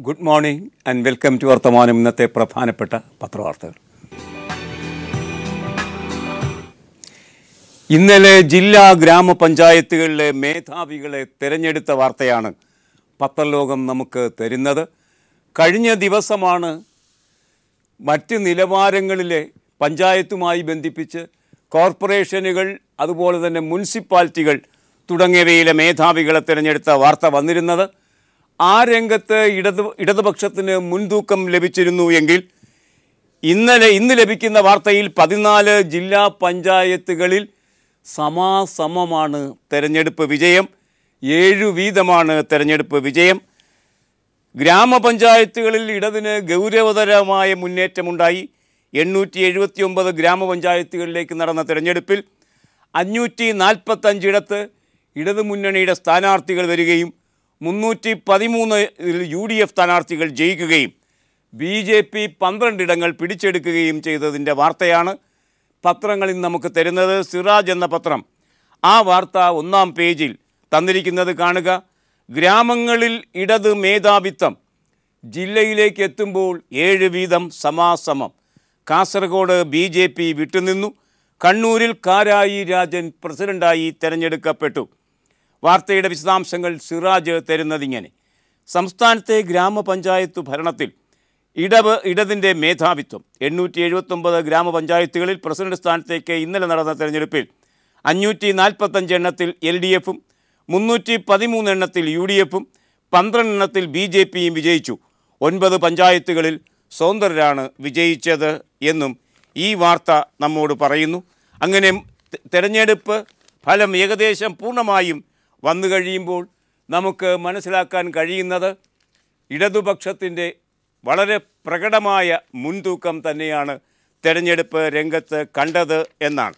good morning and welcome to Varthamanam ഇന്നത്തെ പ്രധാനപ്പെട്ട പത്രവാർത്തകൾ ഇന്നലെ ജില്ലാ ഗ്രാമപഞ്ചായത്തുകളിലെ മേധാവികളെ തിരഞ്ഞെടുത്ത വാർത്തയാണ് പത്രലോകം നമുക്ക് തരുന്നത് കഴിഞ്ഞ ദിവസമാണ് മറ്റ് നിലവാരങ്ങളിലെ പഞ്ചായത്തുമായി ബന്ധിപ്പിച്ച് കോർപ്പറേഷനുകൾ അതുപോലെ തന്നെ മുനിസിപ്പാലിറ്റികൾ തുടങ്ങിയവയിലെ മേധാവികളെ തിരഞ്ഞെടുത്ത വാർത്ത വന്നിരുന്നത് ആ രംഗത്ത് ഇടത് ഇടതുപക്ഷത്തിന് മുൻതൂക്കം ലഭിച്ചിരുന്നു എങ്കിൽ ഇന്നലെ ഇന്ന് ലഭിക്കുന്ന വാർത്തയിൽ പതിനാല് ജില്ലാ പഞ്ചായത്തുകളിൽ സമാസമമാണ് തെരഞ്ഞെടുപ്പ് വിജയം ഏഴു വീതമാണ് തെരഞ്ഞെടുപ്പ് വിജയം ഗ്രാമപഞ്ചായത്തുകളിൽ ഇടതിന് ഗൗരവതരമായ മുന്നേറ്റമുണ്ടായി എണ്ണൂറ്റി എഴുപത്തി ഒമ്പത് ഗ്രാമപഞ്ചായത്തുകളിലേക്ക് നടന്ന തെരഞ്ഞെടുപ്പിൽ അഞ്ഞൂറ്റി നാൽപ്പത്തഞ്ചിടത്ത് ഇടതു മുന്നണിയുടെ സ്ഥാനാർത്ഥികൾ വരികയും മുന്നൂറ്റി പതിമൂന്ന് യു ഡി എഫ് സ്ഥാനാർത്ഥികൾ ജയിക്കുകയും ബി ജെ പി പന്ത്രണ്ടിടങ്ങൾ പിടിച്ചെടുക്കുകയും ചെയ്തതിൻ്റെ വാർത്തയാണ് പത്രങ്ങളിൽ നമുക്ക് തരുന്നത് സിറാജ് എന്ന പത്രം ആ വാർത്ത ഒന്നാം പേജിൽ തന്നിരിക്കുന്നത് കാണുക ഗ്രാമങ്ങളിൽ ഇടത് മേധാവിത്വം ജില്ലയിലേക്ക് എത്തുമ്പോൾ ഏഴ് വീതം സമാസമം കാസർഗോഡ് ബി ജെ പി വിട്ടുനിന്നു കണ്ണൂരിൽ കാരായി രാജൻ പ്രസിഡന്റായി തെരഞ്ഞെടുക്കപ്പെട്ടു വാർത്തയുടെ വിശദാംശങ്ങൾ സിറാജ് തരുന്നതിങ്ങനെ സംസ്ഥാനത്തെ ഗ്രാമപഞ്ചായത്ത് ഭരണത്തിൽ ഇടവ് ഇടതിൻ്റെ മേധാവിത്വം എണ്ണൂറ്റി എഴുപത്തൊമ്പത് ഗ്രാമപഞ്ചായത്തുകളിൽ പ്രസിഡന്റ് സ്ഥാനത്തേക്ക് ഇന്നലെ നടന്ന തെരഞ്ഞെടുപ്പിൽ അഞ്ഞൂറ്റി നാൽപ്പത്തഞ്ച് എണ്ണത്തിൽ എൽ ഡി എഫും മുന്നൂറ്റി പതിമൂന്ന് എണ്ണത്തിൽ യു ഡി എഫും പന്ത്രണ്ട് എണ്ണത്തിൽ ബി ജെ പിയും വിജയിച്ചു ഒൻപത് പഞ്ചായത്തുകളിൽ സ്വതന്ത്രരാണ് വിജയിച്ചത് എന്നും ഈ വാർത്ത നമ്മോട് പറയുന്നു അങ്ങനെ തെ- തെരഞ്ഞെടുപ്പ് ഫലം ഏകദേശം പൂർണ്ണമായും വന്നു കഴിയുമ്പോൾ നമുക്ക് മനസ്സിലാക്കാൻ കഴിയുന്നത് ഇടതുപക്ഷത്തിൻ്റെ വളരെ പ്രകടമായ മുൻതൂക്കം തന്നെയാണ് തെരഞ്ഞെടുപ്പ് രംഗത്ത് കണ്ടത് എന്നാണ്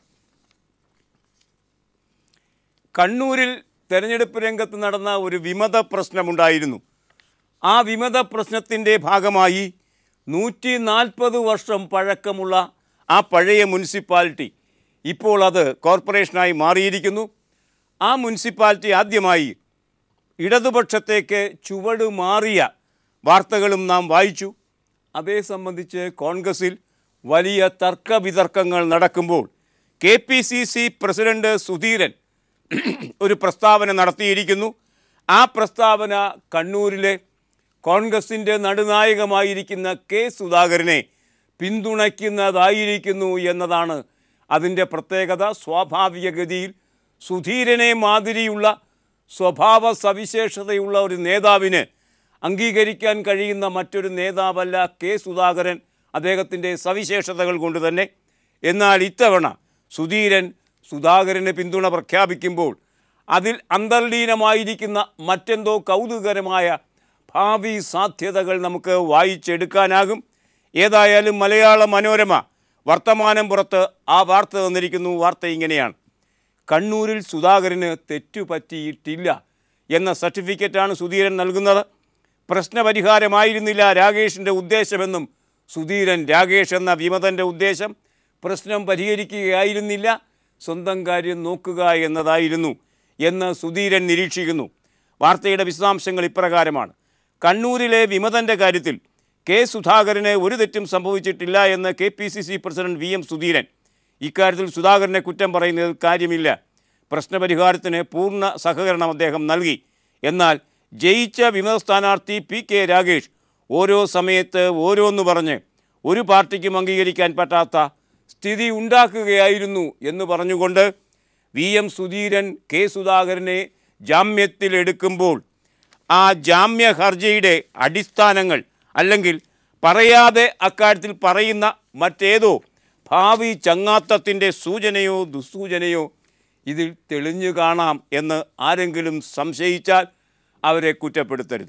കണ്ണൂരിൽ തെരഞ്ഞെടുപ്പ് രംഗത്ത് നടന്ന ഒരു വിമത പ്രശ്നമുണ്ടായിരുന്നു ആ വിമത പ്രശ്നത്തിൻ്റെ ഭാഗമായി നൂറ്റി നാൽപ്പത് വർഷം പഴക്കമുള്ള ആ പഴയ മുനിസിപ്പാലിറ്റി ഇപ്പോൾ അത് കോർപ്പറേഷനായി മാറിയിരിക്കുന്നു ആ മുനിസിപ്പാലിറ്റി ആദ്യമായി ഇടതുപക്ഷത്തേക്ക് ചുവട് മാറിയ വാർത്തകളും നാം വായിച്ചു അതേ സംബന്ധിച്ച് കോൺഗ്രസിൽ വലിയ തർക്ക വിതർക്കങ്ങൾ നടക്കുമ്പോൾ K P C C president Sudheeran ഒരു പ്രസ്താവന നടത്തിയിരിക്കുന്നു ആ പ്രസ്താവന കണ്ണൂരിലെ കോൺഗ്രസിൻ്റെ നടുനായകമായിരിക്കുന്ന കെ സുധാകരനെ പിന്തുണയ്ക്കുന്നതായിരിക്കുന്നു എന്നതാണ് അതിൻ്റെ പ്രത്യേകത സ്വാഭാവികഗതിയിൽ സുധീരനെ മാതിരിയുള്ള സ്വഭാവ സവിശേഷതയുള്ള ഒരു നേതാവിന് അംഗീകരിക്കാൻ കഴിയുന്ന മറ്റൊരു നേതാവല്ല കെ സുധാകരൻ അദ്ദേഹത്തിൻ്റെ സവിശേഷതകൾ കൊണ്ട് തന്നെ എന്നാൽ ഇത്തവണ സുധീരൻ സുധാകരന് പിന്തുണ പ്രഖ്യാപിക്കുമ്പോൾ അതിൽ അന്തർലീനമായിരിക്കുന്ന മറ്റെന്തോ കൗതുകരമായ ഭാവി സാധ്യതകൾ നമുക്ക് വായിച്ചെടുക്കാനാകും ഏതായാലും മലയാള മനോരമ വർത്തമാനം പുറത്ത് ആ വാർത്ത തന്നിരിക്കുന്നു വാർത്ത ഇങ്ങനെയാണ് കണ്ണൂരിൽ സുധാകരന് തെറ്റുപറ്റിയിട്ടില്ല എന്ന സർട്ടിഫിക്കറ്റാണ് സുധീരൻ നൽകുന്നത് പ്രശ്നപരിഹാരമായിരുന്നില്ല രാകേഷിൻ്റെ ഉദ്ദേശമെന്നും സുധീരൻ രാകേഷ് എന്ന വിമതൻ്റെ ഉദ്ദേശം പ്രശ്നം പരിഹരിക്കുകയായിരുന്നില്ല സ്വന്തം കാര്യം നോക്കുക എന്നതായിരുന്നു എന്ന് സുധീരൻ നിരീക്ഷിക്കുന്നു വാർത്തയുടെ വിശദാംശങ്ങൾ ഇപ്രകാരമാണ് കണ്ണൂരിലെ വിമതൻ്റെ കാര്യത്തിൽ കെ സുധാകരന് ഒരു തെറ്റും സംഭവിച്ചിട്ടില്ല എന്ന് K P C C president V M Sudheeran ഇക്കാര്യത്തിൽ സുധാകരനെ കുറ്റം പറയുന്നതിൽ കാര്യമില്ല പ്രശ്നപരിഹാരത്തിന് പൂർണ്ണ സഹകരണം അദ്ദേഹം നൽകി എന്നാൽ ജയിച്ച വിമത സ്ഥാനാർത്ഥി പി കെ രാഗേഷ് ഓരോ സമയത്ത് ഓരോന്ന് പറഞ്ഞ് ഒരു പാർട്ടിക്കും അംഗീകരിക്കാൻ പറ്റാത്ത സ്ഥിതി ഉണ്ടാക്കുകയായിരുന്നു എന്ന് പറഞ്ഞുകൊണ്ട് വി എം സുധീരൻ കെ സുധാകരനെ ജാമ്യത്തിലെടുക്കുമ്പോൾ ആ ജാമ്യ ഹർജിയുടെ അടിസ്ഥാനങ്ങൾ അല്ലെങ്കിൽ പറയാതെ അക്കാര്യത്തിൽ പറയുന്ന മറ്റേതോ ഭാവി ചങ്ങാത്തത്തിൻ്റെ സൂചനയോ ദുസ്സൂചനയോ ഇതിൽ തെളിഞ്ഞു കാണാം എന്ന് ആരെങ്കിലും സംശയിച്ചാൽ അവരെ കുറ്റപ്പെടുത്തരുത്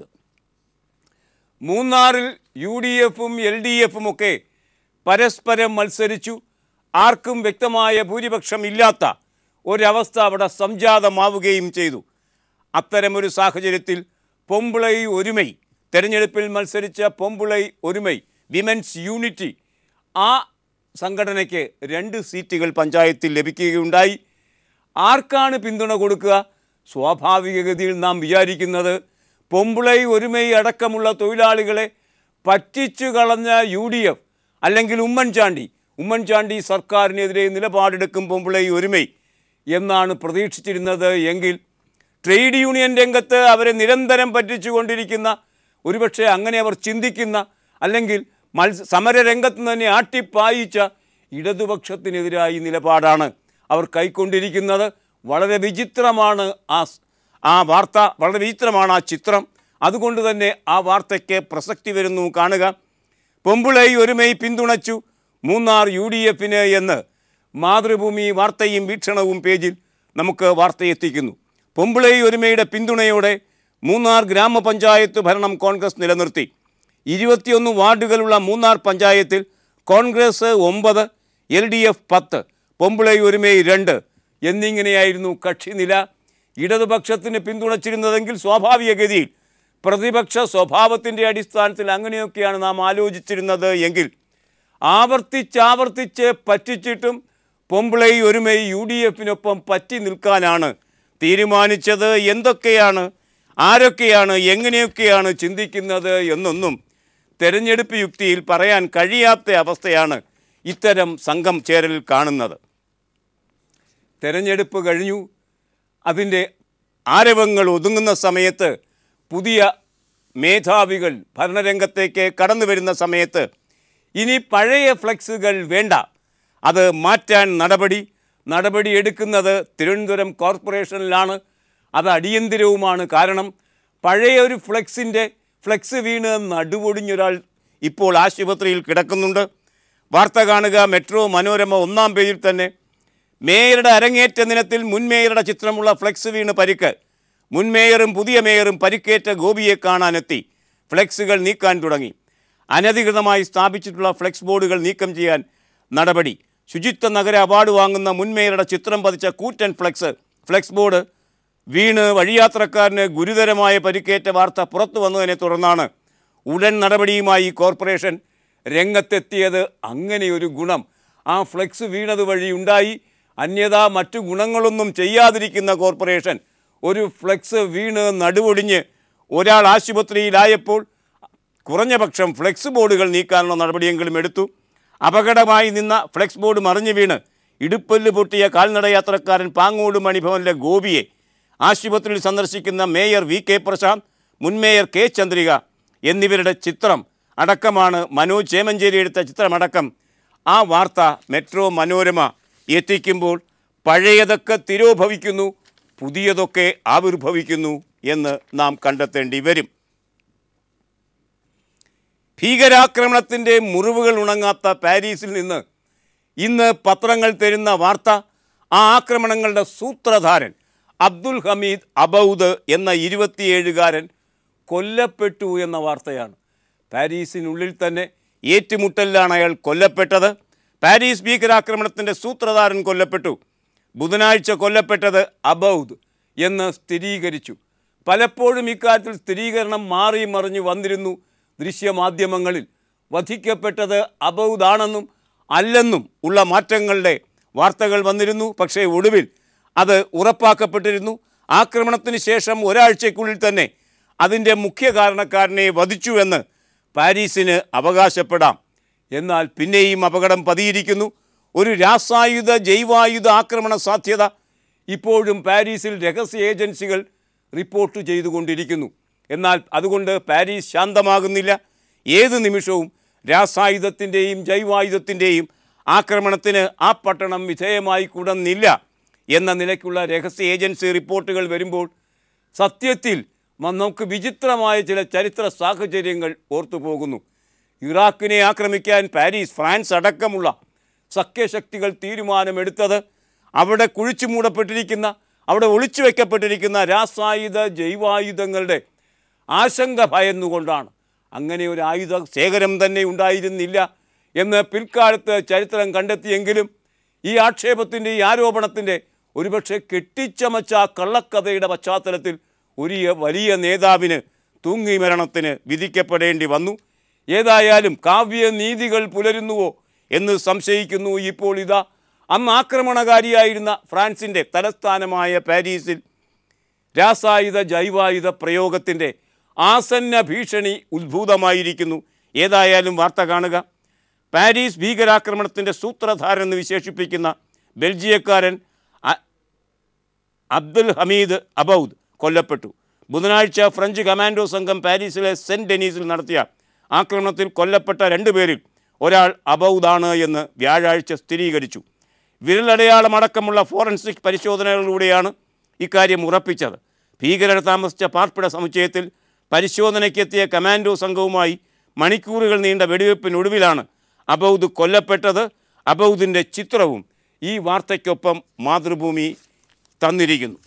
മൂന്നാറിൽ യു ഡി എഫും എൽ ഡി എഫും ഒക്കെ പരസ്പരം മത്സരിച്ചു ആർക്കും വ്യക്തമായ ഭൂരിപക്ഷം ഇല്ലാത്ത ഒരവസ്ഥ അവിടെ സംജാതമാവുകയും ചെയ്തു അത്തരമൊരു സാഹചര്യത്തിൽ പൊമ്പിളൈ ഒരുമൈ തെരഞ്ഞെടുപ്പിൽ മത്സരിച്ച പൊമ്പിളൈ ഒരുമൈ വിമൻസ് യൂണിറ്റി ആ സംഘടനയ്ക്ക് രണ്ട് സീറ്റുകൾ പഞ്ചായത്തിൽ ലഭിക്കുകയുണ്ടായി ആർക്കാണ് പിന്തുണ കൊടുക്കുക സ്വാഭാവികഗതിയിൽ നാം വിചാരിക്കുന്നത് പൊമ്പിളൈ ഒരുമൈ അടക്കമുള്ള തൊഴിലാളികളെ പറ്റിച്ചു കളഞ്ഞ യു ഡി എഫ് അല്ലെങ്കിൽ ഉമ്മൻചാണ്ടി ഉമ്മൻചാണ്ടി സർക്കാരിനെതിരെ നിലപാടെടുക്കും പൊമ്പിളൈ ഒരുമൈ എന്നാണ് പ്രതീക്ഷിച്ചിരുന്നത് എങ്കിൽ ട്രേഡ് യൂണിയൻ രംഗത്ത് അവരെ നിരന്തരം പറ്റിച്ചുകൊണ്ടിരിക്കുന്ന ഒരുപക്ഷെ അങ്ങനെ അവർ ചിന്തിക്കുന്ന അല്ലെങ്കിൽ മത്സ സമരരംഗത്ത് തന്നെ ആട്ടിപ്പായിച്ച ഇടതുപക്ഷത്തിനെതിരായി നിലപാടാണ് അവർ കൈക്കൊണ്ടിരിക്കുന്നത് വളരെ വിചിത്രമാണ് ആ സ്- ആ വാർത്ത വളരെ വിചിത്രമാണ് ആ ചിത്രം അതുകൊണ്ട് തന്നെ ആ വാർത്തയ്ക്ക് പ്രസക്തി വരുന്നു കാണുക പൊമ്പിളൈ ഒരുമൈ പിന്തുണച്ചു മൂന്നാർ യു ഡി എഫിന് എന്ന് മാതൃഭൂമി വാർത്തയും വീക്ഷണവും പേജിൽ നമുക്ക് വാർത്തയെത്തിക്കുന്നു പൊമ്പിളൈ ഒരുമയുടെ പിന്തുണയോടെ മൂന്നാർ ഗ്രാമപഞ്ചായത്ത് ഭരണം കോൺഗ്രസ് നിലനിർത്തി ഇരുപത്തിയൊന്ന് വാർഡുകളുള്ള മൂന്നാർ പഞ്ചായത്തിൽ കോൺഗ്രസ് ഒമ്പത് എൽ ഡി എഫ് പത്ത് പൊമ്പിളൈ ഒരുമൈ രണ്ട് എന്നിങ്ങനെയായിരുന്നു കക്ഷിനില ഇടതുപക്ഷത്തിന് പിന്തുണച്ചിരുന്നതെങ്കിൽ സ്വാഭാവികഗതിയിൽ പ്രതിപക്ഷ സ്വഭാവത്തിൻ്റെ അടിസ്ഥാനത്തിൽ അങ്ങനെയൊക്കെയാണ് നാം ആലോചിച്ചിരുന്നത് എങ്കിൽ ആവർത്തിച്ചാവർത്തിച്ച് പറ്റിച്ചിട്ടും പൊമ്പിളൈ ഒരുമൈ യു ഡി എഫിനൊപ്പം പറ്റി നിൽക്കാനാണ് തീരുമാനിച്ചത് എന്തൊക്കെയാണ് ആരൊക്കെയാണ് എങ്ങനെയൊക്കെയാണ് ചിന്തിക്കുന്നത് എന്നൊന്നും തെരഞ്ഞെടുപ്പ് യുക്തിയിൽ പറയാൻ കഴിയാത്ത അവസ്ഥയാണ് ഇത്തരം സംഘം ചേരൽ കാണുന്നത് തെരഞ്ഞെടുപ്പ് കഴിഞ്ഞു അതിൻ്റെ ആരവങ്ങൾ ഒതുങ്ങുന്ന സമയത്ത് പുതിയ മേധാവികൾ ഭരണരംഗത്തേക്ക് കടന്നു വരുന്ന സമയത്ത് ഇനി പഴയ ഫ്ലെക്സുകൾ വേണ്ട അത് മാറ്റാൻ നടപടി നടപടി എടുക്കുന്നത് തിരുവനന്തപുരം കോർപ്പറേഷനിലാണ് അത് അടിയന്തിരവുമാണ് കാരണം പഴയ ഒരു ഫ്ലെക്സിൻ്റെ ഫ്ലെക്സ് വീണ് നടുവൊടിഞ്ഞൊരാൾ ഇപ്പോൾ ആശുപത്രിയിൽ കിടക്കുന്നുണ്ട് വാർത്ത കാണുക മെട്രോ മനോരമ ഒന്നാം പേജിൽ തന്നെ മേയറുടെ അരങ്ങേറ്റ ദിനത്തിൽ മുൻ മേയറുടെ ചിത്രമുള്ള ഫ്ലെക്സ് വീണ് പരിക്ക് മുൻ മേയറും പുതിയ മേയറും പരിക്കേറ്റ ഗോപിയെ കാണാനെത്തി ഫ്ലെക്സുകൾ നീക്കാൻ തുടങ്ങി അനധികൃതമായി സ്ഥാപിച്ചിട്ടുള്ള ഫ്ലെക്സ് ബോർഡുകൾ നീക്കം ചെയ്യാൻ നടപടി ശുചിത്വ നഗര അവാർഡ് വാങ്ങുന്ന മുൻ മേയറുടെ ചിത്രം പതിച്ച കൂറ്റൻ ഫ്ലെക്സ് ഫ്ലെക്സ് ബോർഡ് വീണ് വഴിയാത്രക്കാരന് ഗുരുതരമായ പരിക്കേറ്റ വാർത്ത പുറത്തു വന്നതിനെ തുടർന്നാണ് ഉടൻ നടപടിയുമായി കോർപ്പറേഷൻ രംഗത്തെത്തിയത് അങ്ങനെയൊരു ഗുണം ആ ഫ്ലെക്സ് വീണത് വഴി ഉണ്ടായി അന്യതാ മറ്റു ഗുണങ്ങളൊന്നും ചെയ്യാതിരിക്കുന്ന കോർപ്പറേഷൻ ഒരു ഫ്ലെക്സ് വീണ് നടുവൊടിഞ്ഞ് ഒരാൾ ആശുപത്രിയിലായപ്പോൾ കുറഞ്ഞ പക്ഷം ഫ്ലെക്സ് ബോർഡുകൾ നീക്കാനുള്ള നടപടിയെങ്കിലും എടുത്തു അപകടമായി നിന്ന ഫ്ലെക്സ് ബോർഡ് മറിഞ്ഞു വീണ് ഇടുപ്പല്ല് പൊട്ടിയ കാൽനടയാത്രക്കാരൻ പാങ്ങോട് മണിഭവനിലെ ഗോപിയെ ആശുപത്രിയിൽ സന്ദർശിക്കുന്ന മേയർ വി കെ പ്രശാന്ത് മുൻ മേയർ കെ ചന്ദ്രിക എന്നിവരുടെ ചിത്രം അടക്കമാണ് മനോജ് ചേമഞ്ചേരി എടുത്ത ചിത്രമടക്കം ആ വാർത്ത മെട്രോ മനോരമ എത്തിക്കുമ്പോൾ പഴയതൊക്കെ തിരോഭവിക്കുന്നു പുതിയതൊക്കെ ആവിർഭവിക്കുന്നു എന്ന് നാം കണ്ടെത്തേണ്ടി വരും ഭീകരാക്രമണത്തിൻ്റെ മുറിവുകൾ ഉണങ്ങാത്ത പാരീസിൽ നിന്ന് ഇന്ന് പത്രങ്ങൾ തരുന്ന വാർത്ത ആ ആക്രമണങ്ങളുടെ സൂത്രധാരൻ അബ്ദുൽ ഹമീദ് അബൌദ് എന്ന ഇരുപത്തിയേഴുകാരൻ കൊല്ലപ്പെട്ടു എന്ന വാർത്തയാണ് പാരീസിനുള്ളിൽ തന്നെ ഏറ്റുമുട്ടലിലാണ് അയാൾ കൊല്ലപ്പെട്ടത് പാരീസ് ഭീകരാക്രമണത്തിൻ്റെ സൂത്രധാരൻ കൊല്ലപ്പെട്ടു ബുധനാഴ്ച കൊല്ലപ്പെട്ടത് അബൌദ് എന്ന് സ്ഥിരീകരിച്ചു പലപ്പോഴും ഇക്കാര്യത്തിൽ സ്ഥിരീകരണം മാറി മറിഞ്ഞു വന്നിരുന്നു ദൃശ്യമാധ്യമങ്ങളിൽ വധിക്കപ്പെട്ടത് അബൌദാണെന്നും അല്ലെന്നും ഉള്ള മാറ്റങ്ങളുടെ വാർത്തകൾ വന്നിരുന്നു പക്ഷേ ഒടുവിൽ അത് ഉറപ്പാക്കപ്പെട്ടിരുന്നു ആക്രമണത്തിന് ശേഷം ഒരാഴ്ചയ്ക്കുള്ളിൽ തന്നെ അതിൻ്റെ മുഖ്യ കാരണക്കാരനെ വധിച്ചുവെന്ന് പാരീസിന് അവകാശപ്പെടാം എന്നാൽ പിന്നെയും അപകടം പതിയിരിക്കുന്നു ഒരു രാസായുധ ജൈവായുധ ആക്രമണ സാധ്യത ഇപ്പോഴും പാരീസിൽ രഹസ്യ ഏജൻസികൾ റിപ്പോർട്ട് ചെയ്തുകൊണ്ടിരിക്കുന്നു എന്നാൽ അതുകൊണ്ട് പാരീസ് ശാന്തമാകുന്നില്ല ഏത് നിമിഷവും രാസായുധത്തിൻ്റെയും ജൈവായുധത്തിൻ്റെയും ആക്രമണത്തിന് ആ പട്ടണം വിധേയമായി കൂടുന്നില്ല എന്ന നിലയ്ക്കുള്ള രഹസ്യ ഏജൻസി റിപ്പോർട്ടുകൾ വരുമ്പോൾ സത്യത്തിൽ മ- നമുക്ക് വിചിത്രമായ ചില ചരിത്ര സാഹചര്യങ്ങൾ ഓർത്തു പോകുന്നു ഇറാഖിനെ ആക്രമിക്കാൻ പാരീസ് ഫ്രാൻസ് അടക്കമുള്ള സഖ്യശക്തികൾ തീരുമാനമെടുത്തത് അവിടെ കുഴിച്ചു മൂടപ്പെട്ടിരിക്കുന്ന അവിടെ ഒളിച്ചു വയ്ക്കപ്പെട്ടിരിക്കുന്ന രാസായുധ ജൈവായുധങ്ങളുടെ ആശങ്ക ഭയന്നുകൊണ്ടാണ് അങ്ങനെ ഒരു ആയുധ ശേഖരം തന്നെ ഉണ്ടായിരുന്നില്ല എന്ന് പിൽക്കാലത്ത് ചരിത്രം കണ്ടെത്തിയെങ്കിലും ഈ ആക്ഷേപത്തിൻ്റെ ഈ ആരോപണത്തിൻ്റെ ഒരുപക്ഷെ കെട്ടിച്ചമച്ച ആ കള്ളക്കഥയുടെ പശ്ചാത്തലത്തിൽ ഒരു വലിയ നേതാവിന് തൂങ്ങി മരണത്തിന് വിധിക്കപ്പെടേണ്ടി വന്നു ഏതായാലും കാവ്യനീതികൾ പുലരുന്നുവോ എന്ന് സംശയിക്കുന്നു ഇപ്പോൾ ഇതാ അന്ന് ആക്രമണകാരിയായിരുന്ന ഫ്രാൻസിൻ്റെ തലസ്ഥാനമായ പാരീസിൽ രാസായുധ ജൈവായുധ പ്രയോഗത്തിൻ്റെ ആസന്ന ഭീഷണി ഉദ്ഭൂതമായിരിക്കുന്നു ഏതായാലും വാർത്ത കാണുക പാരീസ് ഭീകരാക്രമണത്തിൻ്റെ സൂത്രധാരൻ എന്ന് വിശേഷിപ്പിക്കുന്ന ബെൽജിയക്കാരൻ അ- അബ്ദുൽ ഹമീദ് അബൌദ് കൊല്ലപ്പെട്ടു ബുധനാഴ്ച ഫ്രഞ്ച് കമാൻഡോ സംഘം പാരീസിലെ സെൻറ്റ് ഡെനീസിൽ നടത്തിയ ആക്രമണത്തിൽ കൊല്ലപ്പെട്ട രണ്ടുപേരിൽ ഒരാൾ അബൌദാണ് എന്ന് വ്യാഴാഴ്ച സ്ഥിരീകരിച്ചു വിരലടയാളമടക്കമുള്ള ഫോറൻസിക് പരിശോധനകളിലൂടെയാണ് ഇക്കാര്യം ഉറപ്പിച്ചത് ഭീകരർ താമസിച്ച പാർപ്പിട സമുച്ചയത്തിൽ പരിശോധനയ്ക്കെത്തിയ കമാൻഡോ സംഘവുമായി മണിക്കൂറുകൾ നീണ്ട വെടിവെപ്പിനൊടുവിലാണ് അബൌദ് കൊല്ലപ്പെട്ടത് അബൌദിൻ്റെ ചിത്രവും ഈ വാർത്തയ്ക്കൊപ്പം മാതൃഭൂമി തന്നിരിക്കുന്നു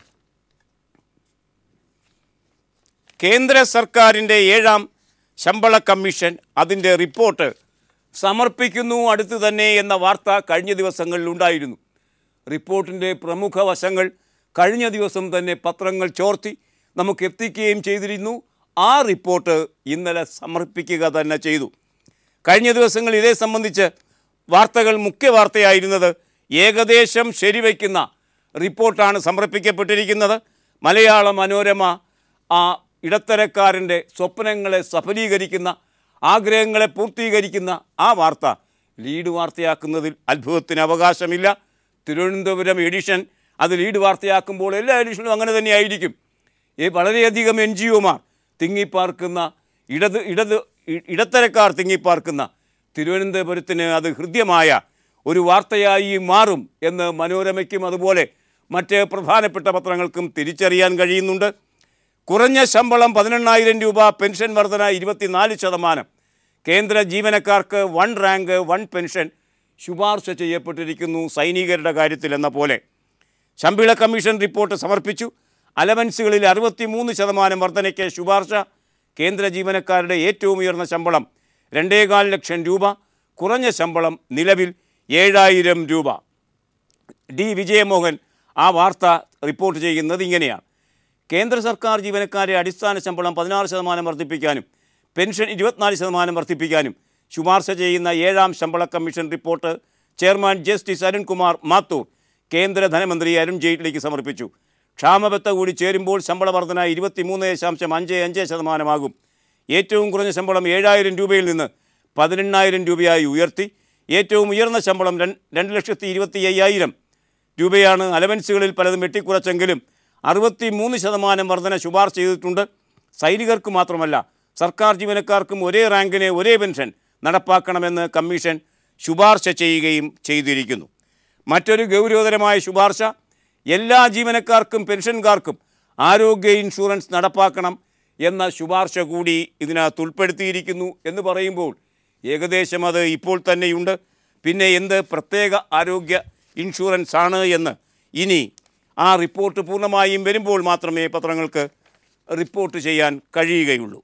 കേന്ദ്ര സർക്കാരിൻ്റെ ഏഴാം ശമ്പള കമ്മീഷൻ അതിൻ്റെ റിപ്പോർട്ട് സമർപ്പിക്കുന്നു അടുത്ത് തന്നെ എന്ന വാർത്ത കഴിഞ്ഞ ദിവസങ്ങളിൽ ഉണ്ടായിരുന്നു റിപ്പോർട്ടിൻ്റെ പ്രമുഖ വശങ്ങൾ കഴിഞ്ഞ ദിവസം തന്നെ പത്രങ്ങൾ ചോർത്തി നമുക്ക് എത്തിക്കുകയും ചെയ്തിരുന്നു ആ റിപ്പോർട്ട് ഇന്നലെ സമർപ്പിക്കുക തന്നെ ചെയ്തു കഴിഞ്ഞ ദിവസങ്ങൾ ഇതേ സംബന്ധിച്ച് വാർത്തകൾ മുഖ്യ വാർത്തയായിരുന്നത് ഏകദേശം ശരിവയ്ക്കുന്ന റിപ്പോർട്ടാണ് സമർപ്പിക്കപ്പെട്ടിരിക്കുന്നത് മലയാള മനോരമ ആ ഇടത്തരക്കാരൻ്റെ സ്വപ്നങ്ങളെ സഫലീകരിക്കുന്ന ആഗ്രഹങ്ങളെ പൂർത്തീകരിക്കുന്ന ആ വാർത്ത ലീഡ് വാർത്തയാക്കുന്നതിൽ അത്ഭുതത്തിന് അവകാശമില്ല തിരുവനന്തപുരം എഡിഷൻ അത് ലീഡ് വാർത്തയാക്കുമ്പോൾ എല്ലാ എഡിഷനും അങ്ങനെ തന്നെയായിരിക്കും ഈ വളരെയധികം എൻ ജി ഒമാർ തിങ്ങിപ്പാർക്കുന്ന ഇടത് ഇടത് ഇ- ഇടത്തരക്കാർ തിങ്ങിപ്പാർക്കുന്ന തിരുവനന്തപുരത്തിന് അത് ഹൃദ്യമായ ഒരു വാർത്തയായി മാറും എന്ന് മനോരമയ്ക്കും അതുപോലെ മറ്റ് പ്രധാനപ്പെട്ട പത്രങ്ങൾക്കും തിരിച്ചറിയാൻ കഴിയുന്നുണ്ട് കുറഞ്ഞ ശമ്പളം പതിനെണ്ണായിരം രൂപ പെൻഷൻ വർധന ഇരുപത്തിനാല് ശതമാനം കേന്ദ്ര ജീവനക്കാർക്ക് വൺ റാങ്ക് വൺ പെൻഷൻ ശുപാർശ ചെയ്യപ്പെട്ടിരിക്കുന്നു സൈനികരുടെ കാര്യത്തിൽ എന്ന പോലെ ശമ്പള കമ്മീഷൻ റിപ്പോർട്ട് സമർപ്പിച്ചു അലവൻസുകളിൽ അറുപത്തിമൂന്ന് ശതമാനം വർധനയ്ക്ക് ശുപാർശ കേന്ദ്ര ജീവനക്കാരുടെ ഏറ്റവും ഉയർന്ന ശമ്പളം രണ്ടേകാൽ ലക്ഷം രൂപ കുറഞ്ഞ ശമ്പളം നിലവിൽ ഏഴായിരം രൂപ ഡി വിജയമോഹൻ ആ വാർത്ത റിപ്പോർട്ട് ചെയ്യുന്നത് ഇങ്ങനെയാണ് കേന്ദ്ര സർക്കാർ ജീവനക്കാരെ അടിസ്ഥാന ശമ്പളം പതിനാറ് ശതമാനം വർദ്ധിപ്പിക്കാനും പെൻഷൻ ഇരുപത്തിനാല് ശതമാനം വർദ്ധിപ്പിക്കാനും ശുപാർശ ചെയ്യുന്ന ഏഴാം ശമ്പള commission report chairman justice Arunkumar Mathur കേന്ദ്ര ധനമന്ത്രി അരുൺ ജെയ്റ്റ്ലിക്ക് സമർപ്പിച്ചു ക്ഷാമബത്ത കൂടി ചേരുമ്പോൾ ശമ്പള വർധന ഇരുപത്തിമൂന്ന് ദശാംശം അഞ്ച് അഞ്ച് ശതമാനമാകും ഏറ്റവും കുറഞ്ഞ ശമ്പളം ഏഴായിരം രൂപയിൽ നിന്ന് പതിനെണ്ണായിരം രൂപയായി ഉയർത്തി ഏറ്റവും ഉയർന്ന ശമ്പളം രണ്ട് രണ്ട് ലക്ഷത്തി ഇരുപത്തി അയ്യായിരം രൂപയാണ് അലവൻസുകളിൽ പലതും വെട്ടിക്കുറച്ചെങ്കിലും അറുപത്തി മൂന്ന് ശതമാനം വർധന ശുപാർശ ചെയ്തിട്ടുണ്ട് സൈനികർക്ക് മാത്രമല്ല സർക്കാർ ജീവനക്കാർക്കും ഒരേ റാങ്കിന് ഒരേ പെൻഷൻ നടപ്പാക്കണമെന്ന് കമ്മീഷൻ ശുപാർശ ചെയ്യുകയും ചെയ്തിരിക്കുന്നു മറ്റൊരു ഗൗരവതരമായ ശുപാർശ എല്ലാ ജീവനക്കാർക്കും പെൻഷൻകാർക്കും ആരോഗ്യ ഇൻഷുറൻസ് നടപ്പാക്കണം എന്ന ശുപാർശ കൂടി ഇതിനകത്ത് ഉൾപ്പെടുത്തിയിരിക്കുന്നു എന്ന് പറയുമ്പോൾ ഏകദേശം അത് ഇപ്പോൾ തന്നെയുണ്ട് പിന്നെ എന്ത് പ്രത്യേക ആരോഗ്യ ഇൻഷുറൻസ് ആണ് എന്ന് ഇനി ആ റിപ്പോർട്ട് പൂർണ്ണമായും വരുമ്പോൾ മാത്രമേ പത്രങ്ങൾക്ക് റിപ്പോർട്ട് ചെയ്യാൻ കഴിയുകയുള്ളൂ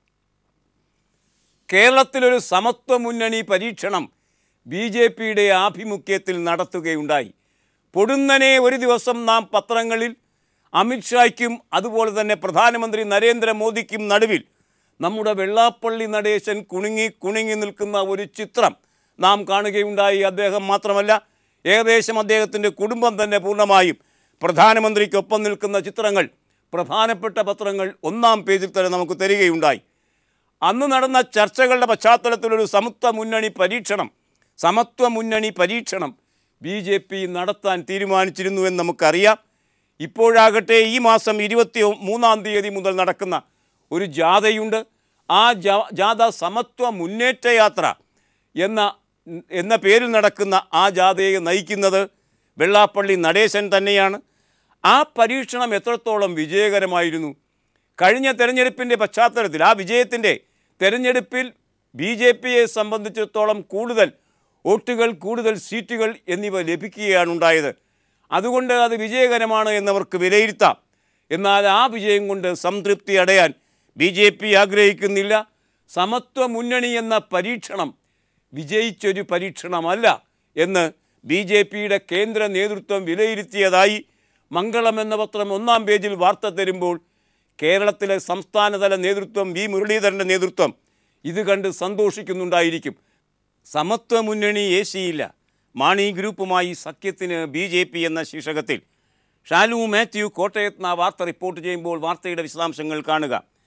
കേരളത്തിലൊരു സമത്വ മുന്നണി പരീക്ഷണം ബി ജെ പിയുടെ ആഭിമുഖ്യത്തിൽ നടത്തുകയുണ്ടായി പൊടുന്നനെ ഒരു ദിവസം നാം പത്രങ്ങളിൽ അമിത്ഷായ്ക്കും അതുപോലെ തന്നെ പ്രധാനമന്ത്രി നരേന്ദ്രമോദിക്കും നടുവിൽ നമ്മുടെ വെള്ളാപ്പള്ളി നടേശൻ കുണുങ്ങി കുണുങ്ങി നിൽക്കുന്ന ഒരു ചിത്രം നാം കാണുകയുണ്ടായി അദ്ദേഹം മാത്രമല്ല ഏകദേശം അദ്ദേഹത്തിൻ്റെ കുടുംബം തന്നെ പൂർണ്ണമായും പ്രധാനമന്ത്രിക്കൊപ്പം നിൽക്കുന്ന ചിത്രങ്ങൾ പ്രധാനപ്പെട്ട പത്രങ്ങൾ ഒന്നാം പേജിൽ തന്നെ നമുക്ക് തരികയുണ്ടായി അന്ന് നടന്ന ചർച്ചകളുടെ പശ്ചാത്തലത്തിലൊരു സമത്വ മുന്നണി പരീക്ഷണം സമത്വ മുന്നണി പരീക്ഷണം ബി ജെ പി നടത്താൻ തീരുമാനിച്ചിരുന്നു എന്ന് നമുക്കറിയാം ഇപ്പോഴാകട്ടെ ഈ മാസം ഇരുപത്തി മൂന്നാം തീയതി മുതൽ നടക്കുന്ന ഒരു ജാഥയുണ്ട് ആ ജാ- ജാഥ സമത്വ മുന്നേറ്റ യാത്ര എന്ന എന്ന പേരിൽ നടക്കുന്ന ആ ജാഥയെ നയിക്കുന്നത് വെള്ളാപ്പള്ളി നടേശൻ തന്നെയാണ് ആ പരീക്ഷണം എത്രത്തോളം വിജയകരമായിരുന്നു കഴിഞ്ഞ തെരഞ്ഞെടുപ്പിൻ്റെ പശ്ചാത്തലത്തിൽ ആ വിജയത്തിൻ്റെ തെരഞ്ഞെടുപ്പിൽ ബി ജെ പിയെ സംബന്ധിച്ചിടത്തോളം കൂടുതൽ വോട്ടുകൾ കൂടുതൽ സീറ്റുകൾ എന്നിവ ലഭിക്കുകയാണ് ഉണ്ടായത് അതുകൊണ്ട് അത് വിജയകരമാണ് എന്നവർക്ക് വിലയിരുത്താം എന്നാൽ ആ വിജയം കൊണ്ട് സംതൃപ്തി അടയാൻ ബി ജെ പി ആഗ്രഹിക്കുന്നില്ല സമത്വ മുന്നണി എന്ന പരീക്ഷണം വിജയിച്ചൊരു പരീക്ഷണമല്ല എന്ന് ബി ജെ പിയുടെ കേന്ദ്ര നേതൃത്വം വിലയിരുത്തിയതായി മംഗളം എന്ന പത്രം ഒന്നാം പേജിൽ വാർത്ത തരുമ്പോൾ കേരളത്തിലെ സംസ്ഥാനതല നേതൃത്വം വി മുരളീധരൻ്റെ നേതൃത്വം ഇത് കണ്ട് സന്തോഷിക്കുന്നുണ്ടായിരിക്കും സമത്വ മുന്നണി ഏശിയില്ല മാണി ഗ്രൂപ്പുമായി സഖ്യത്തിന് ബി ജെ പി എന്ന ശീർഷകത്തിൽ ഷാലു മാത്യു കോട്ടയത്ത് നിന്ന് ആ വാർത്ത റിപ്പോർട്ട് ചെയ്യുമ്പോൾ വാർത്തയുടെ വിശദാംശങ്ങൾ കാണുക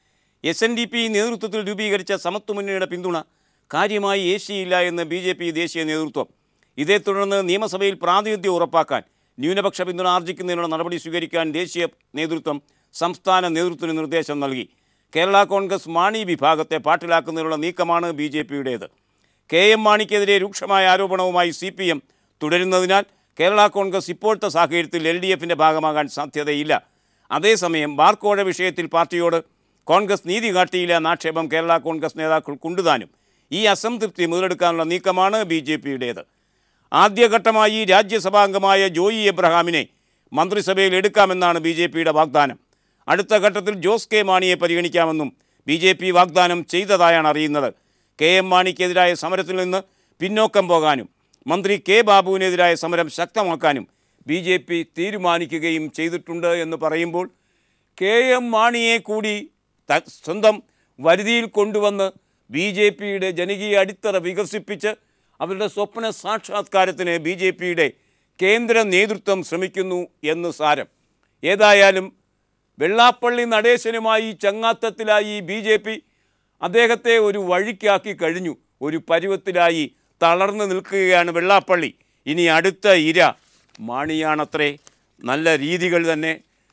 എസ് എൻ ഡി പി നേതൃത്വത്തിൽ രൂപീകരിച്ച സമത്വ മുന്നണിയുടെ പിന്തുണ കാര്യമായി ഏശിയില്ല എന്ന് ബി ജെ പി ദേശീയ നേതൃത്വം ഇതേ തുടർന്ന് നിയമസഭയിൽ പ്രാതിനിധ്യം ഉറപ്പാക്കാൻ ന്യൂനപക്ഷ പിന്തുണ ആർജിക്കുന്നതിനുള്ള നടപടി സ്വീകരിക്കാൻ ദേശീയ നേതൃത്വം സംസ്ഥാന നേതൃത്വത്തിന് നിർദ്ദേശം നൽകി കേരള കോൺഗ്രസ് മാണി വിഭാഗത്തെ പാട്ടിലാക്കുന്നതിനുള്ള നീക്കമാണ് ബി ജെ പിയുടേത് കെ എം മാണിക്കെതിരെ രൂക്ഷമായ ആരോപണവുമായി സി പി എം തുടരുന്നതിനാൽ കേരള കോൺഗ്രസ് ഇപ്പോഴത്തെ സാഹചര്യത്തിൽ എൽ ഡി എഫിൻ്റെ ഭാഗമാകാൻ സാധ്യതയില്ല അതേസമയം ബാർക്കോഴ വിഷയത്തിൽ പാർട്ടിയോട് കോൺഗ്രസ് നീതി കാട്ടിയില്ല എന്ന ആക്ഷേപം കേരള കോൺഗ്രസ് നേതാക്കൾ കൊണ്ടുതാനും ഈ അസംതൃപ്തി മുതലെടുക്കാനുള്ള നീക്കമാണ് ബി ജെ പിയുടേത് ആദ്യഘട്ടമായി രാജ്യസഭാംഗമായ ജോയി എബ്രഹാമിനെ മന്ത്രിസഭയിൽ എടുക്കാമെന്നാണ് ബി ജെ പിയുടെ വാഗ്ദാനം അടുത്ത ഘട്ടത്തിൽ ജോസ് കെ മാണിയെ പരിഗണിക്കാമെന്നും ബി ജെ പി വാഗ്ദാനം ചെയ്തതായാണ് അറിയുന്നത് കെ എം മാണിക്കെതിരായ സമരത്തിൽ നിന്ന് പിന്നോക്കം പോകാനും മന്ത്രി കെ ബാബുവിനെതിരായ സമരം ശക്തമാക്കാനും ബി ജെ പി തീരുമാനിക്കുകയും ചെയ്തിട്ടുണ്ട് എന്ന് പറയുമ്പോൾ കെ എം മാണിയെ കൂടി ത- സ്വന്തം വരുതിയിൽ കൊണ്ടുവന്ന് ബി ജെ പിയുടെ ജനകീയ അടിത്തറ വികസിപ്പിച്ച് അവരുടെ സ്വപ്ന സാക്ഷാത്കാരത്തിന് ബി ജെ പിയുടെ കേന്ദ്ര നേതൃത്വം ശ്രമിക്കുന്നു എന്ന് സാരം ഏതായാലും വെള്ളാപ്പള്ളി നടേശനുമായി ചങ്ങാത്തത്തിലായി ബി ജെ പി അദ്ദേഹത്തെ ഒരു വഴിക്കാക്കി കഴിഞ്ഞു ഒരു പരുവത്തിലായി തളർന്നു നിൽക്കുകയാണ് വെള്ളാപ്പള്ളി ഇനി അടുത്ത ഇര മാണിയാണത്രേ നല്ല രീതികൾ തന്നെ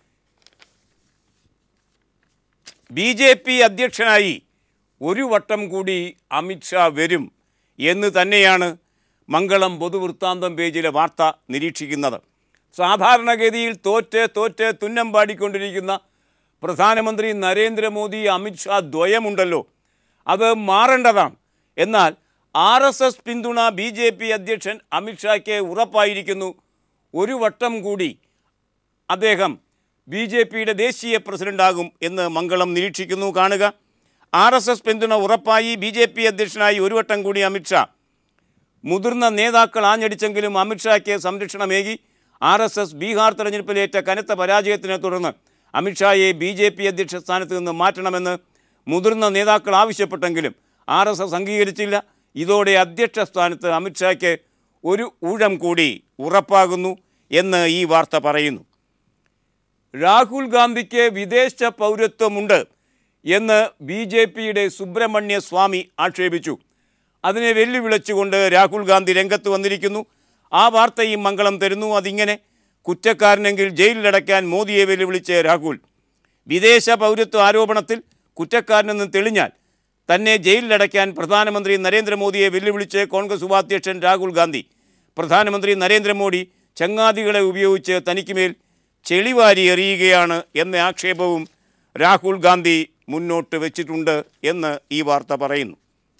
ബി ജെ പി അധ്യക്ഷനായി ഒരു വട്ടം കൂടി അമിത്ഷാ വരും എന്ന് തന്നെയാണ് മംഗളം പൊതുവൃത്താന്തം പേജിലെ വാർത്ത നിരീക്ഷിക്കുന്നത് സാധാരണഗതിയിൽ തോറ്റ് തോറ്റ് തുന്നം പാടിക്കൊണ്ടിരിക്കുന്ന പ്രധാനമന്ത്രി നരേന്ദ്രമോദി അമിത്ഷാ ദ്വയമുണ്ടല്ലോ അത് മാറേണ്ടതാണ് എന്നാൽ ആർ എസ് എസ് പിന്തുണ ബി ജെ പി അധ്യക്ഷൻ അമിത്ഷായ്ക്ക് ഉറപ്പായിരിക്കുന്നു ഒരു വട്ടം കൂടി അദ്ദേഹം ബി ജെ പിയുടെ ദേശീയ പ്രസിഡന്റാകും എന്ന് മംഗളം നിരീക്ഷിക്കുന്നു കാണുക ആർ എസ് എസ് പിന്തുണ ഉറപ്പായി ബി ജെ പി അധ്യക്ഷനായി ഒരു വട്ടം കൂടി അമിത്ഷാ മുതിർന്ന നേതാക്കൾ ആഞ്ഞടിച്ചെങ്കിലും അമിത്ഷായ്ക്ക് സംരക്ഷണമേകി ആർ എസ് എസ് ബീഹാർ തെരഞ്ഞെടുപ്പിലേറ്റ കനത്ത പരാജയത്തിനെ തുടർന്ന് അമിത്ഷായെ ബി ജെ പി അധ്യക്ഷ സ്ഥാനത്ത് നിന്ന് മാറ്റണമെന്ന് മുതിർന്ന നേതാക്കൾ ആവശ്യപ്പെട്ടെങ്കിലും ആർ എസ് എസ് അംഗീകരിച്ചില്ല ഇതോടെ അധ്യക്ഷ സ്ഥാനത്ത് അമിത്ഷായ്ക്ക് ഒരു ഊഴം കൂടി ഉറപ്പാകുന്നു എന്ന് ഈ വാർത്ത പറയുന്നു രാഹുൽ ഗാന്ധിക്ക് വിദേശ പൗരത്വമുണ്ട് എന്ന് ബി ജെ പിയുടെ സുബ്രഹ്മണ്യ സ്വാമി ആക്ഷേപിച്ചു അതിനെ വെല്ലുവിളിച്ചുകൊണ്ട് രാഹുൽ ഗാന്ധി രംഗത്ത് വന്നിരിക്കുന്നു ആ വാർത്തയും മംഗളം തരുന്നു അതിങ്ങനെ കുറ്റക്കാരനെങ്കിൽ ജയിലിലടയ്ക്കാൻ മോദിയെ വെല്ലുവിളിച്ച് രാഹുൽ വിദേശ പൗരത്വ ആരോപണത്തിൽ കുറ്റക്കാരനെന്ന് തെളിഞ്ഞാൽ തന്നെ ജയിലിലടയ്ക്കാൻ പ്രധാനമന്ത്രി നരേന്ദ്രമോദിയെ വെല്ലുവിളിച്ച് കോൺഗ്രസ് ഉപാധ്യക്ഷൻ രാഹുൽ ഗാന്ധി പ്രധാനമന്ത്രി നരേന്ദ്രമോദി ചങ്ങാതികളെ ഉപയോഗിച്ച് തനിക്കുമേൽ ചെളിവാരി എറിയുകയാണ് എന്ന ആക്ഷേപവും രാഹുൽ ഗാന്ധി മുന്നോട്ട് വെച്ചിട്ടുണ്ട് എന്ന് ഈ വാർത്ത പറയുന്നു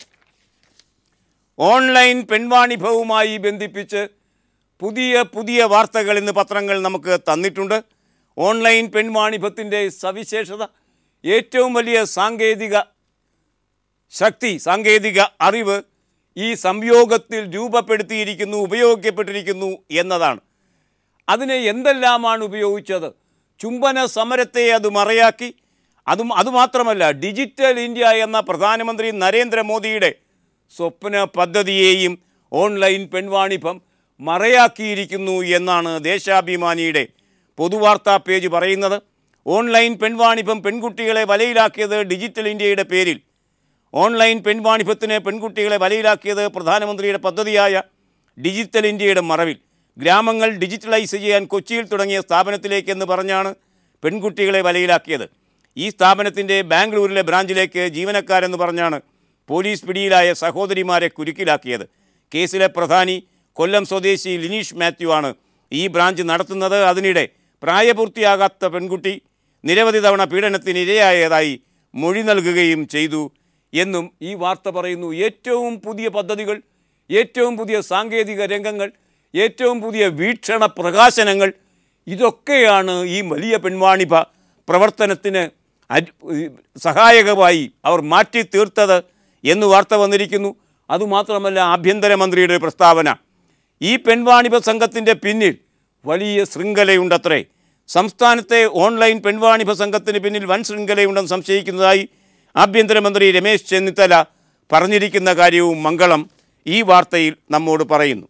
ഓൺലൈൻ പെൺവാണിഭവുമായി ബന്ധിപ്പിച്ച് പുതിയ പുതിയ വാർത്തകൾ ഇന്ന് പത്രങ്ങൾ നമുക്ക് തന്നിട്ടുണ്ട് ഓൺലൈൻ പെൺവാണിഭത്തിൻ്റെ സവിശേഷത ഏറ്റവും വലിയ സാങ്കേതിക ശക്തി സാങ്കേതിക അറിവ് ഈ സംയോഗത്തിൽ രൂപപ്പെടുത്തിയിരിക്കുന്നു ഉപയോഗിക്കപ്പെട്ടിരിക്കുന്നു എന്നതാണ് അതിനെ എന്തെല്ലാമാണ് ഉപയോഗിച്ചത് ചുംബന സമരത്തെ അത് മറയാക്കി അതും അതുമാത്രമല്ല ഡിജിറ്റൽ ഇന്ത്യ എന്ന പ്രധാനമന്ത്രി നരേന്ദ്രമോദിയുടെ സ്വപ്ന പദ്ധതിയെയും ഓൺലൈൻ പെൺവാണിഭം മറയാക്കിയിരിക്കുന്നു എന്നാണ് ദേശാഭിമാനിയുടെ പൊതുവാർത്താ പേജ് പറയുന്നത് ഓൺലൈൻ പെൺവാണിഭം പെൺകുട്ടികളെ വലയിലാക്കിയത് ഡിജിറ്റൽ ഇന്ത്യയുടെ പേരിൽ ഓൺലൈൻ പെൺവാണിഭത്തിന് പെൺകുട്ടികളെ വലയിലാക്കിയത് പ്രധാനമന്ത്രിയുടെ പദ്ധതിയായ ഡിജിറ്റൽ ഇന്ത്യയുടെ മറവിൽ ഗ്രാമങ്ങൾ ഡിജിറ്റലൈസ് ചെയ്യാൻ കൊച്ചിയിൽ തുടങ്ങിയ സ്ഥാപനത്തിലേക്കെന്ന് പറഞ്ഞാണ് പെൺകുട്ടികളെ വലയിലാക്കിയത് ഈ സ്ഥാപനത്തിൻ്റെ ബാംഗ്ലൂരിലെ ബ്രാഞ്ചിലേക്ക് ജീവനക്കാരെന്ന് പറഞ്ഞാണ് പോലീസ് പിടിയിലായ സഹോദരിമാരെ കുരുക്കിലാക്കിയത് കേസിലെ പ്രധാനി കൊല്ലം സ്വദേശി ലിനീഷ് മാത്യു ആണ് ഈ ബ്രാഞ്ച് നടത്തുന്നത് അതിനിടെ പ്രായപൂർത്തിയാകാത്ത പെൺകുട്ടി നിരവധി തവണ പീഡനത്തിന് ഇരയായതായി മൊഴി നൽകുകയും ചെയ്തു എന്നും ഈ വാർത്ത പറയുന്നു ഏറ്റവും പുതിയ പദ്ധതികൾ ഏറ്റവും പുതിയ സാങ്കേതിക രംഗങ്ങൾ ഏറ്റവും പുതിയ വീക്ഷണ പ്രകാശനങ്ങൾ ഇതൊക്കെയാണ് ഈ വലിയ പെൺവാണിഭ പ്രവർത്തനത്തിന് അരി- സഹായകമായി അവർ മാറ്റി തീർത്തത് എന്ന് വാർത്ത വന്നിരിക്കുന്നു അതുമാത്രമല്ല ആഭ്യന്തരമന്ത്രിയുടെ ഒരു പ്രസ്താവന ഈ പെൺവാണിഭ സംഘത്തിൻ്റെ പിന്നിൽ വലിയ ശൃംഖലയുണ്ടത്രേ സംസ്ഥാനത്തെ ഓൺലൈൻ പെൺവാണിഭ സംഘത്തിന് പിന്നിൽ വൻ ശൃംഖലയുണ്ടെന്ന് സംശയിക്കുന്നതായി ആഭ്യന്തരമന്ത്രി രമേശ് ചെന്നിത്തല പറഞ്ഞിരിക്കുന്ന കാര്യവും മംഗളം ഈ വാർത്തയിൽ നമ്മോട് പറയുന്നു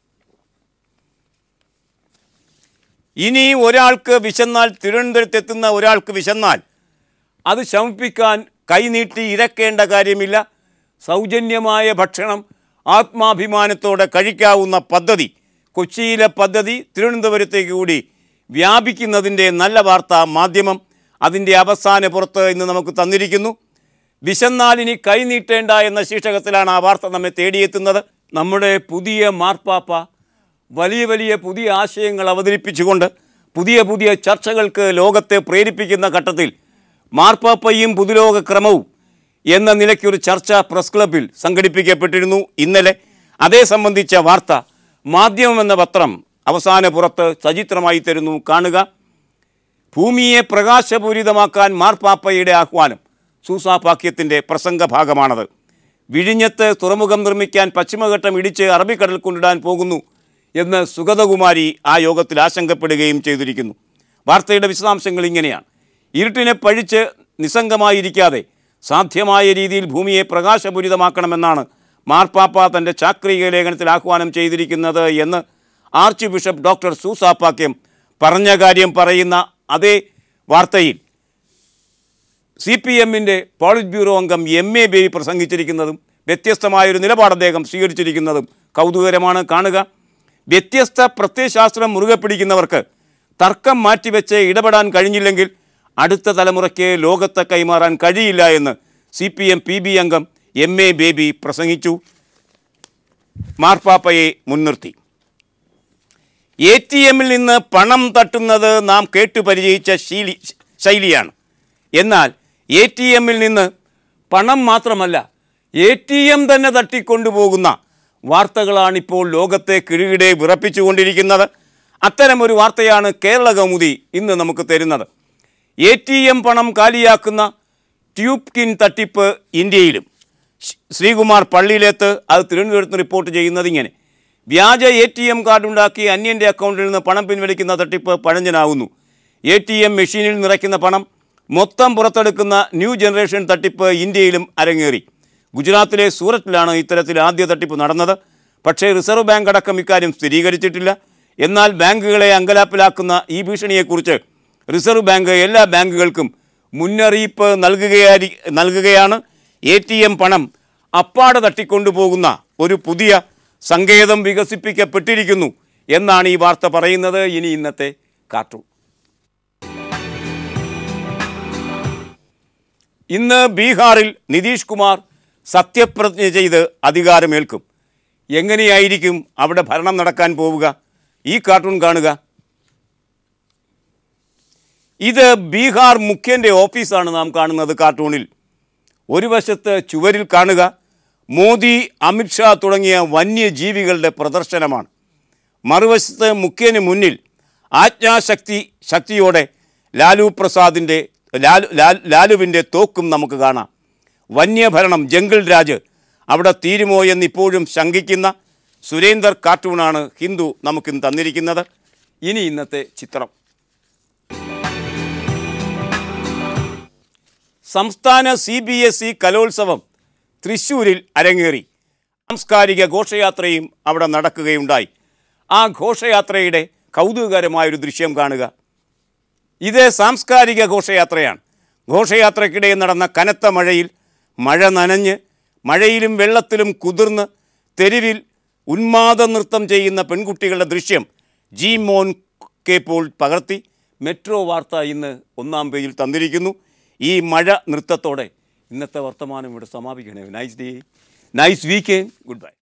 ഇനി ഒരാൾക്ക് വിശന്നാൽ തിരുവനന്തപുരത്തെത്തുന്ന ഒരാൾക്ക് വിശന്നാൽ അത് ശമിപ്പിക്കാൻ കൈനീട്ടി ഇരക്കേണ്ട കാര്യമില്ല സൗജന്യമായ ഭക്ഷണം ആത്മാഭിമാനത്തോടെ കഴിക്കാവുന്ന പദ്ധതി കൊച്ചിയിലെ പദ്ധതി തിരുവനന്തപുരത്തേക്ക് കൂടി വ്യാപിക്കുന്നതിൻ്റെ നല്ല വാർത്ത മാധ്യമം അതിൻ്റെ അവസാന പുറത്ത് ഇന്ന് നമുക്ക് തന്നിരിക്കുന്നു വിശന്നാൽ ഇനി കൈനീട്ടേണ്ട എന്ന ശീർഷകത്തിലാണ് ആ വാർത്ത നമ്മെ തേടിയെത്തുന്നത് നമ്മുടെ പുതിയ മാർപ്പാപ്പ വലിയ വലിയ പുതിയ ആശയങ്ങൾ അവതരിപ്പിച്ചുകൊണ്ട് പുതിയ പുതിയ ചർച്ചകൾക്ക് ലോകത്തെ പ്രേരിപ്പിക്കുന്ന ഘട്ടത്തിൽ മാർപ്പാപ്പയും പുതുലോക ക്രമവും എന്ന നിലയ്ക്കൊരു ചർച്ച പ്രസ് ക്ലബിൽ സംഘടിപ്പിക്കപ്പെട്ടിരുന്നു ഇന്നലെ അതേ സംബന്ധിച്ച വാർത്ത മാധ്യമം എന്ന പത്രം അവസാന പുറത്ത് സചിത്രമായി തരുന്നു കാണുക ഭൂമിയെ പ്രകാശപൂരിതമാക്കാൻ മാർപ്പാപ്പയുടെ ആഹ്വാനം സൂസാപാക്യത്തിൻ്റെ പ്രസംഗ ഭാഗമാണത് വിഴിഞ്ഞത്ത് തുറമുഖം നിർമ്മിക്കാൻ പശ്ചിമഘട്ടം ഇടിച്ച് അറബിക്കടൽ കൊണ്ടിടാൻ പോകുന്നു എന്ന് സുഗതകുമാരി ആ യോഗത്തിൽ ആശങ്കപ്പെടുകയും ചെയ്തിരിക്കുന്നു വാർത്തയുടെ വിശദാംശങ്ങൾ ഇങ്ങനെയാണ് ഇരുട്ടിനെ പഴിച്ച് നിസ്സംഗമായിരിക്കാതെ സാധ്യമായ രീതിയിൽ ഭൂമിയെ പ്രകാശപൂരിതമാക്കണമെന്നാണ് മാർപ്പാപ്പ തൻ്റെ ചാക്രിക ലേഖനത്തിൽ ആഹ്വാനം ചെയ്തിരിക്കുന്നത് എന്ന് ആർച്ച് ബിഷപ്പ് ഡോക്ടർ സൂസാപ്പാക്യം പറഞ്ഞ കാര്യം പറയുന്ന അതേ വാർത്തയിൽ സി പി എമ്മിൻ്റെ പോളിറ്റ് ബ്യൂറോ അംഗം എം എ ബേബി പ്രസംഗിച്ചിരിക്കുന്നതും വ്യത്യസ്തമായൊരു നിലപാട് അദ്ദേഹം സ്വീകരിച്ചിരിക്കുന്നതും കൗതുകരമാണ് കാണുക വ്യത്യസ്ത പ്രത്യയശാസ്ത്രം മുറുകെ പിടിക്കുന്നവർക്ക് തർക്കം മാറ്റിവെച്ച് ഇടപെടാൻ കഴിഞ്ഞില്ലെങ്കിൽ അടുത്ത തലമുറയ്ക്ക് ലോകത്തെ കൈമാറാൻ കഴിയില്ല എന്ന് C P M P B അംഗം എം എ ബേബി പ്രസംഗിച്ചു മാർപ്പാപ്പയെ മുൻനിർത്തി എ ടി എമ്മിൽ നിന്ന് പണം തട്ടുന്നത് നാം കേട്ടു പരിചയിച്ച ശീലി ശൈലിയാണ് എന്നാൽ എ ടി എമ്മിൽ നിന്ന് പണം മാത്രമല്ല എ ടി എം തന്നെ തട്ടിക്കൊണ്ടുപോകുന്ന വാർത്തകളാണിപ്പോൾ ലോകത്തെ കിഴുകിടെ വിറപ്പിച്ചുകൊണ്ടിരിക്കുന്നത് അത്തരമൊരു വാർത്തയാണ് കേരള കൗമുദി ഇന്ന് നമുക്ക് തരുന്നത് എ ടി എം പണം കാലിയാക്കുന്ന ട്യൂബ് കിൻ തട്ടിപ്പ് ഇന്ത്യയിലും ശ്രീ- ശ്രീകുമാർ പള്ളിയിലേത്ത് അത് തിരുവനന്തപുരത്ത് റിപ്പോർട്ട് ചെയ്യുന്നത് ഇങ്ങനെ വ്യാജ എ ടി എം കാർഡ് ഉണ്ടാക്കി അന്യൻ്റെ അക്കൗണ്ടിൽ നിന്ന് പണം പിൻവലിക്കുന്ന തട്ടിപ്പ് പഴഞ്ചനാകുന്നു എ ടി എം മെഷീനിൽ നിറയ്ക്കുന്ന പണം മൊത്തം പുറത്തെടുക്കുന്ന ന്യൂ ജനറേഷൻ തട്ടിപ്പ് ഇന്ത്യയിലും അരങ്ങേറി ഗുജറാത്തിലെ സൂററ്റിലാണ് ഇത്തരത്തിൽ ആദ്യ തട്ടിപ്പ് നടന്നത് പക്ഷേ റിസർവ് ബാങ്ക് അടക്കം ഇക്കാര്യം സ്ഥിരീകരിച്ചിട്ടില്ല എന്നാൽ ബാങ്കുകളെ അങ്കലാപ്പിലാക്കുന്ന ഈ ഭീഷണിയെക്കുറിച്ച് റിസർവ് ബാങ്ക് എല്ലാ ബാങ്കുകൾക്കും മുന്നറിയിപ്പ് നൽകുകയായി നൽകുകയാണ് എ ടി എം പണം അപ്പാടെ തട്ടിക്കൊണ്ടുപോകുന്ന ഒരു പുതിയ സങ്കേതം വികസിപ്പിക്കപ്പെട്ടിരിക്കുന്നു എന്നാണ് ഈ വാർത്ത പറയുന്നത് ഇനി ഇന്നത്തെ കാർട്ടൂൺ ഇന്ന് ബീഹാറിൽ നിതീഷ് കുമാർ സത്യപ്രതിജ്ഞ ചെയ്ത് അധികാരമേൽക്കും എങ്ങനെയായിരിക്കും അവിടെ ഭരണം നടക്കാൻ പോവുക ഈ കാർട്ടൂൺ കാണുക ഇത് ബീഹാർ മുഖ്യൻ്റെ ഓഫീസാണ് നാം കാണുന്നത് കാർട്ടൂണിൽ ഒരു വശത്ത് ചുവരിൽ കാണുക മോദി അമിത്ഷാ തുടങ്ങിയ വന്യജീവികളുടെ പ്രദർശനമാണ് മറുവശത്ത് മുഖ്യന് മുന്നിൽ ആജ്ഞാശക്തി ശക്തിയോടെ ലാലു പ്രസാദിൻ്റെ ലാലു ലാൽ- ലാലുവിൻ്റെ തോക്കും നമുക്ക് കാണാം വന്യഭരണം ജംഗിൾ രാജ് അവിടെ തീരുമോ എന്നിപ്പോഴും ശങ്കിക്കുന്ന സുരേന്ദർ കാർട്ടൂണാണ് ഹിന്ദു നമുക്കിന്ന് തന്നിരിക്കുന്നത് ഇനി ഇന്നത്തെ ചിത്രം സംസ്ഥാന സി ബി എസ് ഇ കലോത്സവം തൃശ്ശൂരിൽ അരങ്ങേറി സാംസ്കാരിക ഘോഷയാത്രയും അവിടെ നടക്കുകയുണ്ടായി ആ ഘോഷയാത്രയുടെ കൗതുകകരമായൊരു ദൃശ്യം കാണുക ഇത് സാംസ്കാരിക ഘോഷയാത്രയാണ് ഘോഷയാത്രയ്ക്കിടെ നടന്ന കനത്ത മഴയിൽ മഴ നനഞ്ഞ് മഴയിലും വെള്ളത്തിലും കുതിർന്ന് തെരുവിൽ ഉന്മാദ നൃത്തം ചെയ്യുന്ന പെൺകുട്ടികളുടെ ദൃശ്യം ജി മോൻ കെ പോൾ പകർത്തി മെട്രോ വാർത്ത ഇന്ന് ഒന്നാം പേജിൽ തന്നിരിക്കുന്നു ഈ മഴ നൃത്തത്തോടെ ഇന്നത്തെ വർത്തമാനം ഇവിടെ സമാപിക്കണേ nice day nice weekend good bye